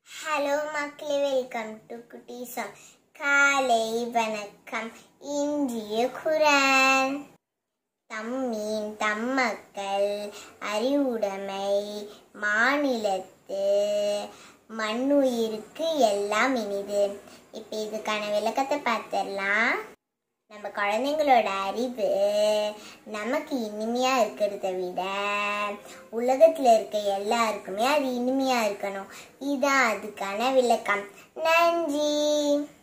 hello மக்களே welcome to குட்டீசம் காலை வணக்கம் இந்திய குரான் தம்மீன் தம்மக்கள் அறிவுடைமை மாநிலத்து மண்ணுயிருக்கு எல்லாம் இனிது இப்போ இதுக்கான விளக்கத்தை பார்த்துடலாம் நம்ம குழந்தைங்களோட அறிவு நமக்கு இனிமையா இருக்கிறத விட உலகத்துல இருக்க எல்லாருக்குமே அது இனிமையா இருக்கணும் இதான் அதுக்கான விளக்கம் நன்றி